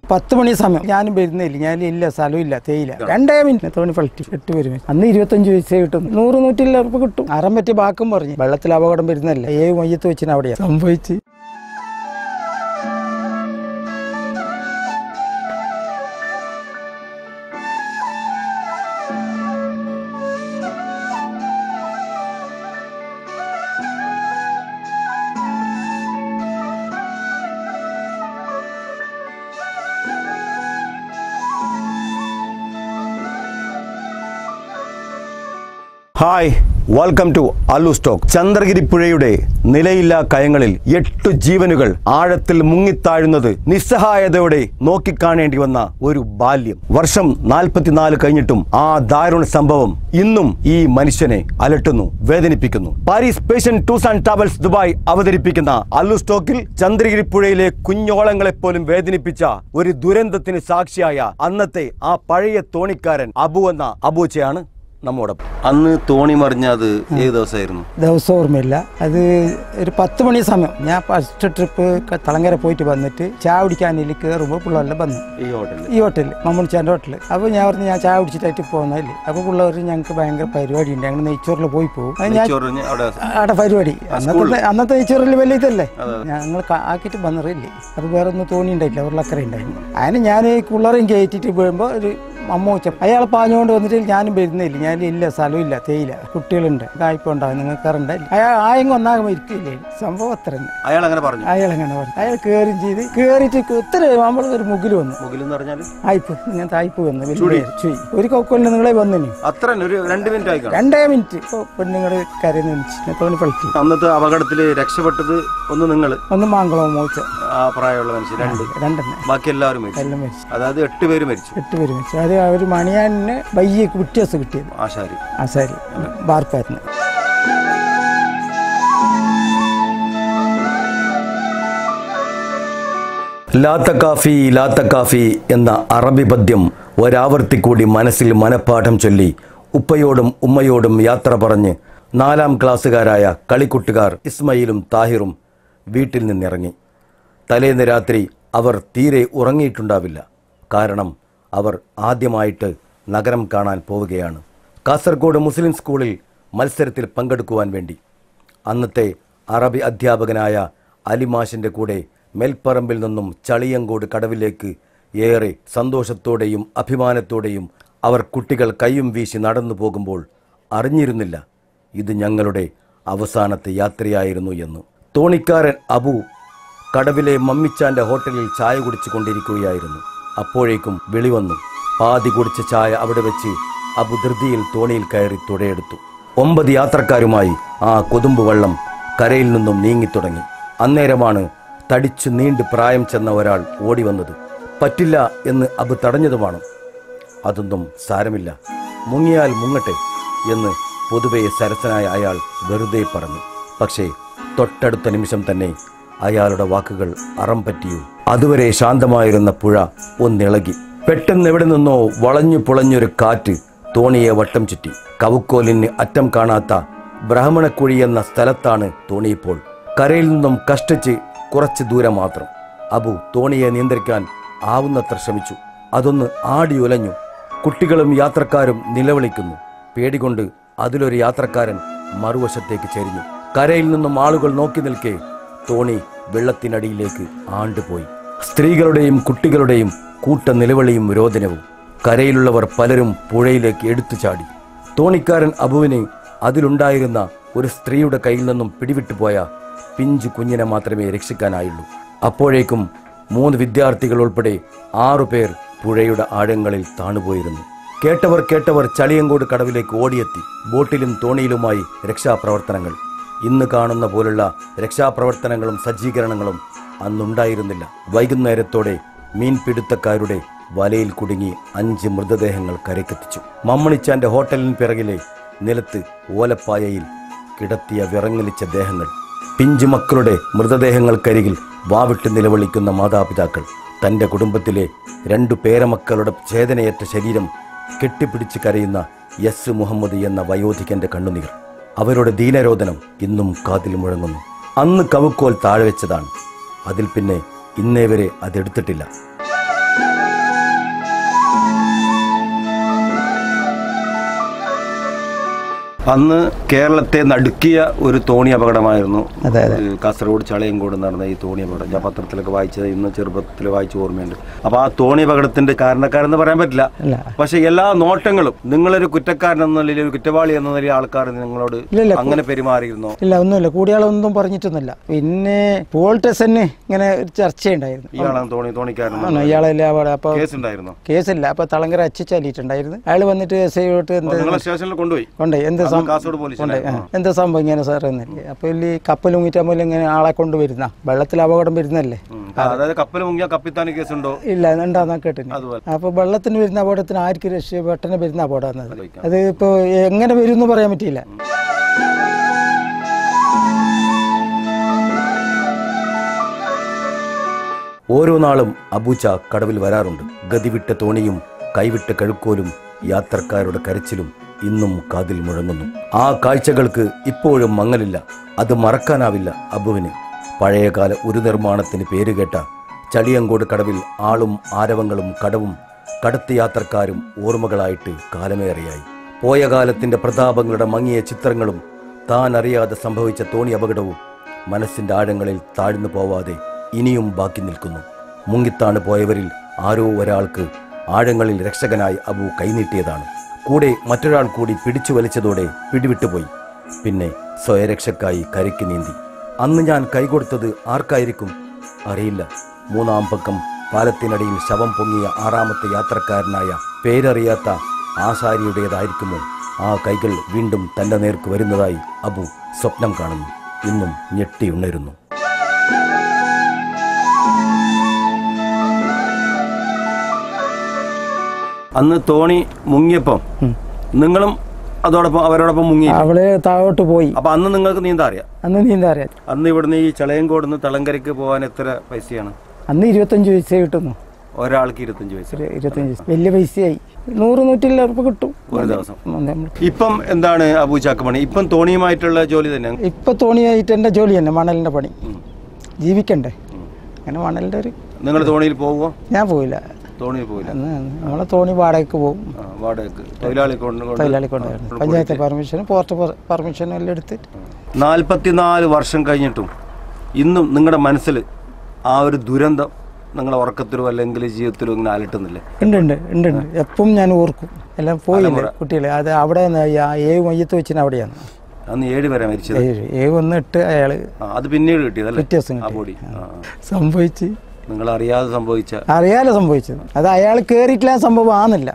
പത്ത് മണി സമയം ഞാനും വരുന്നില്ല ഞാൻ ഇല്ല സ്ഥലമില്ല തേയില രണ്ടേ മിനിറ്റ് തോണി പളറ്റി എട്ട് പേര് അന്ന് ഇരുപത്തഞ്ച് പൈസ കിട്ടും നൂറ് നൂറ്റില്ല ഉറപ്പ് കിട്ടും അറം പറ്റി ബാക്കും പറഞ്ഞു വെള്ളത്തിൽ അപകടം വരുന്നല്ലേ ഏഴ് മയ്യത്ത് വെച്ചിന് അവിടെയാ സംഭവിച്ച് ഹായ് വെൽക്കം ടു അല്ലു സ്റ്റോക്ക് ചന്ദ്രഗിരി പുഴയുടെ നിലയില്ലാ കയങ്ങളിൽ എട്ടു ജീവനുകൾ ആഴത്തിൽ മുങ്ങിത്താഴുന്നത് നിസ്സഹായതയോടെ നോക്കിക്കാണേണ്ടി വന്ന ഒരു ബാല്യം വർഷം നാൽപ്പത്തിനാല് കഴിഞ്ഞിട്ടും ആ ദാരുണ സംഭവം ഇന്നും ഈ മനുഷ്യനെ അലട്ടുന്നു വേദനിപ്പിക്കുന്നു Paris Persian tours and travels Dubai അവതരിപ്പിക്കുന്ന അല്ലു സ്റ്റോക്കിൽ ചന്ദ്രഗിരി പുഴയിലെ കുഞ്ഞോളങ്ങളെ പോലും വേദനിപ്പിച്ച ഒരു ദുരന്തത്തിന് സാക്ഷിയായ അന്നത്തെ ആ പഴയ തോണിക്കാരൻ അബു എന്ന അബൂച്ചയാണ് നമ്മോടൊപ്പം അന്ന് തോണി മറിഞ്ഞ അത് ഏത് ദിവസമായിരുന്നു ദിവസം ഓർമ്മയില്ല അത് ഒരു പത്ത് മണി സമയം ഞാൻ ഫസ്റ്റ് ട്രിപ്പ് തളങ്കര പോയിട്ട് വന്നിട്ട് ചായ കുടിക്കാനില്ല കയറുമ്പോൾ പിള്ളേരെല്ലാം വന്നു ഈ ഹോട്ടലിൽ ഈ ഹോട്ടലിൽ മമ്മൂണിച്ചാൻ്റെ ഹോട്ടലിൽ അപ്പോൾ ഞാൻ പറഞ്ഞു ഞാൻ ചായ കുടിച്ചിട്ടായിട്ട് പോകുന്നതല്ലേ അപ്പോൾ പിള്ളേർ ഞങ്ങൾക്ക് ഭയങ്കര പരിപാടി ഉണ്ട് ഞങ്ങൾ നെയ്ച്ചോറിൽ പോയി പോകും അത് ഞാൻ ചൊറിഞ്ഞ് അവിടെ അവിടെ പരിപാടി അന്നത്തെ അന്നത്തെ നെയ്ച്ചോറിൽ വലിയ ഇതല്ലേ ഞങ്ങൾ ക- ആക്കിയിട്ട് വന്നറില്ലേ അപ്പോൾ വേറെ ഒന്നും തോണി ഉണ്ടായില്ല ഉരുളക്കര ഉണ്ടായിരുന്നു അതിന് ഞാൻ ഈ കുള്ളറയും കയറ്റിയിട്ട് വീഴുമ്പോൾ ഒരു അമ്മൂച്ച അയാൾ പാഞ്ഞുകൊണ്ട് വന്നിട്ട് ഞാനും വരുന്നില്ല ഞാൻ ഇല്ല സ്ഥലമില്ല തേയില കുട്ടികളുണ്ട് കായ്പ ഉണ്ടാകും നിങ്ങൾക്ക് അറിയണ്ടല്ല അയാൾ ആയെങ്കിൽ ഒന്നാകുമ്പോൾ ഇരിക്കില്ലേ സംഭവം അത്ര തന്നെ അയാൾ അങ്ങനെ പറഞ്ഞു അയാൾ അങ്ങനെ പറഞ്ഞു അയാൾ കയറും ചെയ്ത് കയറിയിട്ട് ഒത്തിരി നമ്മൾ ഒരു മുകിൽ വന്നു മുകിൽ എന്ന് പറഞ്ഞാൽ ആയിപ്പ് ഇങ്ങനത്തെ ആയിപ്പ് വന്നു വലിയ ചുഴി ഒരു കൊക്കോലിന് നിങ്ങളെ വന്നിനി അത്ര തന്നെ ഒരു രണ്ട് മിനിറ്റ് ആയിക്കാണ് രണ്ടേ മിനിറ്റ് ഇപ്പോൾ പെണ്ണുങ്ങൾ കരന്ന് വിളിച്ച് തോന്നി പളിച്ചു അന്നത്തെ അപകടത്തിൽ രക്ഷപ്പെട്ടത് ഒന്ന് നിങ്ങൾ ഒന്ന് മാങ്കുളം മോച്ച ആ പ്രായമുള്ള മനുഷ്യൻ രണ്ട് രണ്ടെണ്ണ ബാക്കി എല്ലാവരും മരിച്ചു എല്ലാം മരിച്ചു അതായത് എട്ട് പേര് മരിച്ചു എട്ട് പേര് മരിച്ചു അത് ആ ഒരു മണിയാനിന് വയ്യ വ്യത്യാസം കിട്ടിയത് ആശാരി ആ സാരി ബാർക്കായിരുന്നു ലാത്ത കാഫി ലാത്ത കാഫി എന്ന അറബി പദ്യം ഒരാവർത്തി കൂടി മനസ്സിൽ മനഃപ്പാഠം ചൊല്ലി ഉപ്പയോടും ഉമ്മയോടും യാത്ര പറഞ്ഞ് നാലാം ക്ലാസ്സുകാരായ കളിക്കുട്ടുകാർ ഇസ്മയിലും താഹിറും വീട്ടിൽ നിന്നിറങ്ങി തലേന്ന് രാത്രി അവർ തീരെ ഉറങ്ങിയിട്ടുണ്ടാവില്ല കാരണം അവർ ആദ്യമായിട്ട് നഗരം കാണാൻ പോവുകയാണ് കാസർഗോഡ് മുസ്ലിം സ്കൂളിൽ മത്സരത്തിൽ പങ്കെടുക്കുവാൻ വേണ്ടി അന്നത്തെ അറബി അധ്യാപകനായ അലിമാഷിൻ്റെ കൂടെ മേൽപ്പറമ്പിൽ നിന്നും ചളിയങ്കോട് കടവിലേക്ക് ഏറെ സന്തോഷത്തോടെയും അഭിമാനത്തോടെയും അവർ കുട്ടികൾ കൈയും വീശി നടന്നു പോകുമ്പോൾ അറിഞ്ഞിരുന്നില്ല ഇത് ഞങ്ങളുടെ അവസാനത്തെ യാത്രയായിരുന്നു എന്ന് തോണിക്കാരൻ അബു കടവിലെ മമ്മിച്ചാന്റെ ഹോട്ടലിൽ ചായ കുടിച്ചു കൊണ്ടിരിക്കുകയായിരുന്നു അപ്പോഴേക്കും വിളി വന്നു പാതി കുടിച്ച ചായ അവിടെ വെച്ച് അബു ധൃതിയിൽ തോണിയിൽ കയറി തുഴയെടുത്തു ഒമ്പത് യാത്രക്കാരുമായി ആ കൊതുമ്പ് വള്ളം കരയിൽ നിന്നും നീങ്ങിത്തുടങ്ങി അന്നേരമാണ് തടിച്ചു നീണ്ട് പ്രായം ചെന്ന ഒരാൾ ഓടി വന്നത് പറ്റില്ല എന്ന് അബു തടഞ്ഞതുമാണ് അതൊന്നും സാരമില്ല മുങ്ങിയാൽ മുങ്ങട്ടെ എന്ന് പൊതുവെ സരസനായ അയാൾ വെറുതെ പറഞ്ഞു പക്ഷേ തൊട്ടടുത്ത നിമിഷം തന്നെ അയാളുടെ വാക്കുകൾ അറം പറ്റിയു അതുവരെ ശാന്തമായിരുന്ന പുഴ ഒന്നിളകി പെട്ടെന്ന് എവിടെ നിന്നോ വളഞ്ഞു പുളഞ്ഞൊരു കാറ്റ് തോണിയെ വട്ടം ചുറ്റി കവുക്കോലിന് അറ്റം കാണാത്ത ബ്രാഹ്മണക്കുഴി എന്ന സ്ഥലത്താണ് തോണിയിപ്പോൾ കരയിൽ നിന്നും കഷ്ടിച്ച് കുറച്ച് ദൂരം മാത്രം അബു തോണിയെ നിയന്ത്രിക്കാൻ ആവുന്നത്ര ശ്രമിച്ചു അതൊന്ന് ആടി ഉലഞ്ഞു കുട്ടികളും യാത്രക്കാരും നിലവിളിക്കുന്നു പേടികൊണ്ട് അതിലൊരു യാത്രക്കാരൻ മറുവശത്തേക്ക് ചെരിഞ്ഞു കരയിൽ നിന്നും ആളുകൾ നോക്കി നിൽക്കെ തോണി വെള്ളത്തിനടിയിലേക്ക് ആണ്ടുപോയി സ്ത്രീകളുടെയും കുട്ടികളുടെയും കൂട്ട നിലവിളിയും രോദനവും കരയിലുള്ളവർ പലരും പുഴയിലേക്ക് എടുത്തു ചാടി തോണിക്കാരൻ അബുവിന് അതിലുണ്ടായിരുന്ന ഒരു സ്ത്രീയുടെ കയ്യിൽ നിന്നും പിടിവിട്ടുപോയ പിഞ്ചു കുഞ്ഞിനെ മാത്രമേ രക്ഷിക്കാനായുള്ളൂ അപ്പോഴേക്കും മൂന്ന് വിദ്യാർത്ഥികൾ ഉൾപ്പെടെ ആറുപേർ പുഴയുടെ ആഴങ്ങളിൽ താണുപോയിരുന്നു കേട്ടവർ കേട്ടവർ ചളിയങ്കോട് കടവിലേക്ക് ഓടിയെത്തി ബോട്ടിലും തോണിയിലുമായി രക്ഷാപ്രവർത്തനങ്ങൾ ഇന്ന് കാണുന്ന പോലുള്ള രക്ഷാപ്രവർത്തനങ്ങളും സജ്ജീകരണങ്ങളും അന്നുണ്ടായിരുന്നില്ല വൈകുന്നേരത്തോടെ മീൻപിടുത്തക്കാരുടെ വലയിൽ കുടുങ്ങി അഞ്ച് മൃതദേഹങ്ങൾ കരയ്ക്കെത്തിച്ചു മമ്മണിച്ചാന്റെ ഹോട്ടലിന് പിറകിലെ നിലത്ത് ഓലപ്പായയിൽ കിടത്തിയ വിറങ്ങലിച്ച ദേഹങ്ങൾ പിഞ്ചു മക്കളുടെ മൃതദേഹങ്ങൾക്കരികിൽ വാവിട്ട് നിലവിളിക്കുന്ന മാതാപിതാക്കൾ തന്റെ കുടുംബത്തിലെ രണ്ടു പേരമക്കളുടെ ചേതനയേറ്റ ശരീരം കെട്ടിപ്പിടിച്ച് കരയുന്ന എസ് മുഹമ്മദ് എന്ന വയോധികന്റെ കണ്ണുനീർ അവരുടെ ദീനരോധനം ഇന്നും കാതിൽ മുഴങ്ങുന്നു അന്ന് കവുക്കോൽ താഴെ വെച്ചതാണ് അതിൽ പിന്നെ ഇന്നേ വരെ അതെടുത്തിട്ടില്ല അന്ന് കേരളത്തെ നടുക്കിയ ഒരു തോണി അപകടമായിരുന്നു അതെ അതെ ഈ കാസർഗോഡ് ചളയങ്കോട് നടന്ന ഈ തോണി അപകടം ഞാൻ പത്രത്തിലൊക്കെ വായിച്ചത് ഇന്ന് ചെറുപ്പത്തിൽ വായിച്ച ഓർമ്മയുണ്ട് അപ്പോൾ ആ തോണി അപകടത്തിന്റെ കാരണക്കാരെന്ന് പറയാൻ പറ്റില്ല ഇല്ല പക്ഷെ എല്ലാ നോട്ടങ്ങളും നിങ്ങളൊരു കുറ്റക്കാരൻ എന്ന നിലയിൽ ഒരു കുറ്റവാളി എന്ന നിലയിൽ ആൾക്കാർ നിങ്ങളോട് ഇല്ലില്ല. അങ്ങനെ പെരുമാറിയിരുന്നോ ഇല്ല ഒന്നുമില്ല കൂടിയാളൊന്നും പറഞ്ഞിട്ടൊന്നുമില്ല പിന്നെ പോൾ ടെസന് ഇങ്ങനെ ഒരു ചർച്ചയുണ്ടായിരുന്നു ഇയാളാണ് തോണി തോണിക്കാരൻ ആണോ ഇയാളെല്ലാം അവിടെ അപ്പോൾ കേസ് ഉണ്ടായിരുന്നോ കേസില്ല അപ്പോൾ തളങ്കര അച്ചിച്ചാലിയിട്ടുണ്ടായിരുന്നു അയാൾ വന്നിട്ട് എസ് ഐയോട്ട് എന്ത് നിങ്ങളെ സ്റ്റേഷനിൽ കൊണ്ടുപോയി കൊണ്ടേ എന്ത് അന്ന് സം- കാസർഗോഡ് പോലീസ് കൊണ്ടേ ആ, എന്താ സംഭവം ഇങ്ങനെ സാർ എന്നല്ലേ അപ്പോൾ ഈ കപ്പൽ മുങ്ങിറ്റാകുമ്പോൾ ഇങ്ങനെ ആളെ കൊണ്ടുവരുന്ന വെള്ളത്തിൽ അപകടം വരുന്നല്ലേ അതായത് കപ്പൽ മുങ്ങിയ കപ്പിത്താന് കേസുണ്ടോ ഇല്ല ഉണ്ടാന്നാ കേട്ടിന് അതുപോലെ അപ്പോൾ വെള്ളത്തിന് വരുന്ന അപകടത്തിന് ആർക്ക് രക്ഷ പെട്ടെന്ന് വരുന്ന അപകടം അത് ആലോചിക്കാം. അത് ഇപ്പോൾ എങ്ങനെ വരും എന്ന് പറയാൻ പറ്റിയില്ല ഓരോ നാളും അബൂച്ച കടവിൽ വരാറുണ്ട് ഗതിവിട്ട തോണിയും കൈവിട്ട കഴുക്കോലും യാത്രക്കാരുടെ കരച്ചിലും ഇന്നും കാതിൽ മുഴങ്ങുന്നു ആ കാഴ്ചകൾക്ക് ഇപ്പോഴും മങ്ങലില്ല അത് മറക്കാനാവില്ല അബുവിന് പഴയകാല ഒരു നിർമ്മാണത്തിന് പേരുകേട്ട ചളിയങ്കോട് കടവിൽ ആളും ആരവങ്ങളും കടവും കടത്ത് യാത്രക്കാരും ഓർമ്മകളായിട്ട് കാലമേറെയായി പോയ കാലത്തിന്റെ പ്രതാപങ്ങളുടെ മങ്ങിയ ചിത്രങ്ങളും താൻ അറിയാതെ സംഭവിച്ച തോണി അപകടവും മനസ്സിന്റെ ആഴങ്ങളിൽ താഴ്ന്നു പോവാതെ ഇനിയും ബാക്കി നിൽക്കുന്നു മുങ്ങിത്താണ് പോയവരിൽ ആരോ ഒരാൾക്ക് ആഴങ്ങളിൽ രക്ഷകനായി അബു കൈനീട്ടിയതാണ് കൂടെ മറ്റൊരാൾ കൂടി പിടിച്ചു വലിച്ചതോടെ പിടിവിട്ടുപോയി പിന്നെ സ്വയരക്ഷക്കായി കരയ്ക്ക് നീന്തി അന്ന് ഞാൻ കൈകൊടുത്തത് ആർക്കായിരിക്കും അറിയില്ല മൂന്നാം പക്കം പാലത്തിനടിയിൽ ശവം പൊങ്ങിയ ആറാമത്തെ യാത്രക്കാരനായ പേരറിയാത്ത ആശാരിയുടേതായിരിക്കുമോ ആ കൈകൾ വീണ്ടും തന്റെ നേർക്ക് വരുന്നതായി അബു സ്വപ്നം കാണുന്നു ഇന്നും ഞെട്ടിയുണരുന്നു അന്ന് തോണി മുങ്ങിയപ്പം നിങ്ങളും അതോടൊപ്പം അവരോടൊപ്പം മുങ്ങി അവള് താഴോട്ട് പോയി അപ്പൊ അന്ന് നിങ്ങൾക്ക് നീന്താ അറിയാം അന്ന് നീന്താ അറിയാം അന്ന് ഇവിടുന്ന് ഈ ചളയങ്കോടുന്ന് തളങ്കരയ്ക്ക് പോകാൻ എത്ര പൈസയാണ് അന്ന് ഇരുപത്തഞ്ച് പൈസ കിട്ടുന്നു ഒരാൾക്ക് ഇരുപത്തഞ്ച് പൈസ ഒരു ഇരുപത്തഞ്ച് പൈസ വലിയ പൈസയായി നൂറ് നൂറ്റില്ല ഉറപ്പ് കിട്ടും ഒരു ദിവസം ഉം, നമ്മൾ ഇപ്പം എന്താണ് അബു ചാക്കമണി ഇപ്പം തോണിയുമായിട്ടുള്ള ജോലി തന്നെ ഇപ്പൊ തോണിയായിട്ട് എൻ്റെ ജോലി തന്നെ മണലിൻ്റെ പണി ഉം. ജീവിക്കണ്ടേ അങ്ങനെ മണലിൻ്റെ ഒരു നിങ്ങൾ തോണിയിൽ പോവുമോ ഞാൻ പോയില്ല തോണിയിൽ പോയില്ല അന്ന് നമ്മളെ തോണി വാടകയ്ക്ക് പോകും ആ, വാടകയ്ക്ക് തൊഴിലാളി കൊണ്ട് കൊണ്ട് തൊഴിലാളി കൊണ്ടുവരുന്നത് പഞ്ചായത്ത് പെർമിഷനും പോർട്ട് പെർമിഷനും എല്ലാം എടുത്തിട്ട് നാൽപ്പത്തിനാല് വർഷം കഴിഞ്ഞിട്ടും ഇന്നും നിങ്ങളുടെ മനസ്സിൽ ആ ഒരു ദുരന്തം നിങ്ങളെ ഉറക്കത്തിലോ അല്ലെങ്കിൽ ജീവിതത്തിലോ ഇങ്ങനെ അലട്ടുന്നില്ലേ ഉണ്ട് ഉണ്ട് ഉണ്ട് ഉണ്ട് എപ്പം ഞാൻ ഓർക്കും എല്ലാം പോയില്ലേ കുട്ടികളെ അത് അവിടെ നിന്ന് ആ ഏഴ് മയ്യത്ത് വെച്ചിന് അവിടെയാണ് അന്ന് ഏഴ് വരെ മരിച്ചത് ഏഴ് ഏഴ് വന്ന് ഇട്ട് അയാൾ ആ, അത് പിന്നീട് കിട്ടിയതല്ലേ പിറ്റേ ദിവസം ആ കിട്ടി. ബോഡി സംഭവിച്ച് നിങ്ങൾ അറിയാതെ സംഭവിച്ച അറിയാലോ സംഭവിച്ചത് അത് അയാൾ കയറിയിട്ടില്ല ആ സംഭവം ആന്നില്ല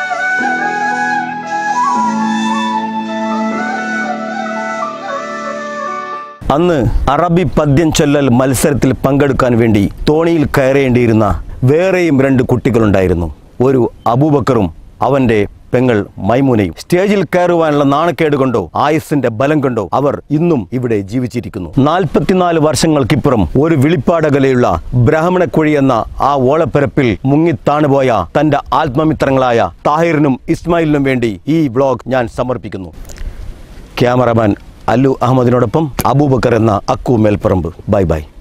അന്ന് അറബി പദ്യം ചൊല്ലൽ മത്സരത്തിൽ പങ്കെടുക്കാൻ വേണ്ടി തോണിയിൽ കയറേണ്ടിയിരുന്ന വേറെയും രണ്ട് കുട്ടികളുണ്ടായിരുന്നു ഒരു അബൂബക്കറും അവന്റെ പെങ്ങൾ മൈമൂനയും സ്റ്റേജിൽ കയറുവാനുള്ള നാണക്കേട് കൊണ്ടോ ആയുസിന്റെ ബലം കൊണ്ടോ അവർ ഇന്നും ഇവിടെ ജീവിച്ചിരിക്കുന്നു നാൽപ്പത്തിനാല് വർഷങ്ങൾക്കിപ്പുറം ഒരു വിളിപ്പാടകലയുള്ള ബ്രാഹ്മണക്കുഴി എന്ന ആ ഓളപ്പരപ്പിൽ മുങ്ങിത്താണുപോയ തന്റെ ആത്മമിത്രങ്ങളായ താഹിറിനും ഇസ്മായിലിനും വേണ്ടി ഈ വ്ളോഗ് ഞാൻ സമർപ്പിക്കുന്നു ക്യാമറമാൻ അല്ലു അഹമ്മദിനോടൊപ്പം അബൂബക്കർ എന്ന അക്കു മേൽപ്പറമ്പ് ബൈ ബൈ